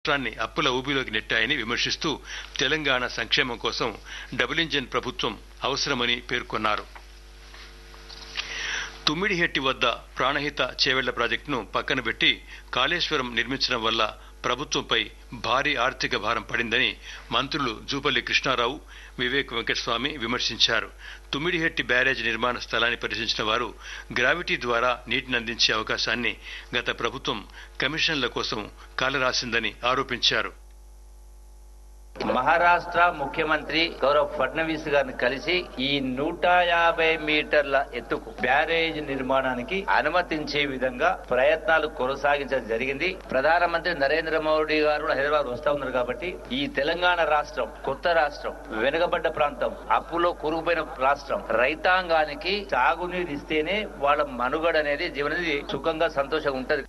రాష్ట్రాన్ని అప్పుల ఊబిలోకి నెట్టాయని విమర్శిస్తూ తెలంగాణ సంక్షేమం కోసం డబుల్ ఇంజిన్ ప్రభుత్వం అవసరమని పేర్కొన్నారు తుమ్మిడిహెట్టి వద్ద ప్రాణహిత చేవెళ్ల ప్రాజెక్టును పక్కన పెట్టి కాళేశ్వరం నిర్మించడం వల్ల ప్రభుత్వంపై భారీ ఆర్థిక భారం పడిందని మంత్రులు జూపల్లి కృష్ణారావు వివేక్ వెంకటస్వామి విమర్శించారు తుమ్మిడిహెట్టి బ్యారేజ్ నిర్మాణ స్థలాన్ని పరిశీలించిన వారు గ్రావిటీ ద్వారా నీటిని అందించే అవకాశాన్ని గత ప్రభుత్వం కమిషన్ల కోసం కాలరాసిందని ఆరోపించారు మహారాష్ట్ర ముఖ్యమంత్రి గౌరవ్ ఫడ్నవీస్ గారిని కలిసి ఈ నూట యాభై మీటర్ల ఎత్తుకు బ్యారేజ్ నిర్మాణానికి అనుమతించే విధంగా ప్రయత్నాలు కొనసాగించడం జరిగింది ప్రధానమంత్రి నరేంద్ర మోడీ గారు కూడా హైదరాబాద్ వస్తా ఉన్నారు కాబట్టి ఈ తెలంగాణ రాష్ట్రం కొత్త రాష్ట్రం వెనుకబడ్డ ప్రాంతం అప్పులో కూరుకుపోయిన రాష్ట్రం రైతాంగానికి సాగునీరు ఇస్తేనే వాళ్ళ మనుగడ అనేది జీవనది సుఖంగా సంతోషంగా ఉంటది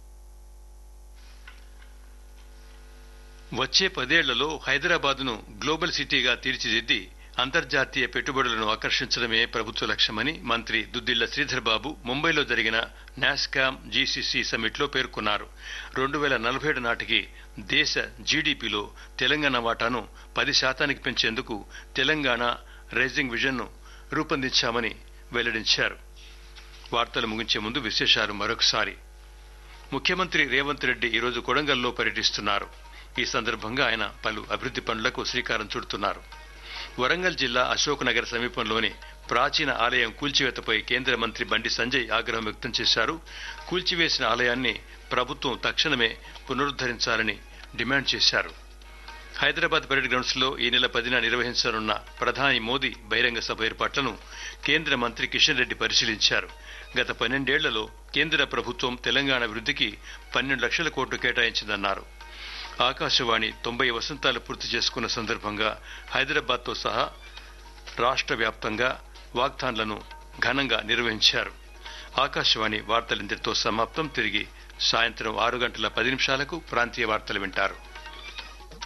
వచ్చే పదేళ్లలో హైదరాబాద్ను గ్లోబల్ సిటీగా తీర్చిదిద్ది అంతర్జాతీయ పెట్టుబడులను ఆకర్షించడమే ప్రభుత్వ లక్ష్యమని మంత్రి దుద్దిళ్ల శ్రీధర్ బాబు ముంబైలో జరిగిన నాస్కామ్ జీసీసీ సమ్మిట్లో పేర్కొన్నారు రెండు వేల నలభై ఏడు నాటికి దేశ జీడీపీలో తెలంగాణ వాటాను పది శాతానికి పెంచేందుకు తెలంగాణ రైజింగ్ విజన్ను రూపొందించామని వెల్లడించారు వార్తలు ముగించే ముందు విశేషాలు మరొకసారి ముఖ్యమంత్రి రేవంత్ రెడ్డి ఈరోజు కొడంగల్లో పర్యటిస్తున్నారు ఈ సందర్భంగా ఆయన పలు అభివృద్ది పనులకు శ్రీకారం చుడుతున్నారు వరంగల్ జిల్లా అశోక్ నగర్ సమీపంలోని ప్రాచీన ఆలయం కూల్చివేతపై కేంద్ర మంత్రి బండి సంజయ్ ఆగ్రహం వ్యక్తం చేశారు కూల్చివేసిన ఆలయాన్ని ప్రభుత్వం తక్షణమే పునరుద్ధరించాలని డిమాండ్ చేశారు హైదరాబాద్ పరేడ్ గ్రౌండ్స్ లో ఈ నెల పదిన నిర్వహించనున్న ప్రధాని మోదీ బహిరంగ సభ ఏర్పాట్లను కేంద్ర మంత్రి కిషన్ రెడ్డి పరిశీలించారు గత పన్నెండేళ్లలో కేంద్ర ప్రభుత్వం తెలంగాణ అభివృద్ధికి పన్నెండు లక్షల కోట్లు కేటాయించిందన్నారు ఆకాశవాణి తొంభై వసంతాలు పూర్తి చేసుకున్న సందర్భంగా హైదరాబాద్తో సహా రాష్ట్ర వ్యాప్తంగా వాగ్దాన్లను ఘనంగా నిర్వహించారు ఆకాశవాణి వార్తలింతటితో సమాప్తం తిరిగి సాయంత్రం ఆరు గంటల పది నిమిషాలకు ప్రాంతీయ వార్తలు వింటారు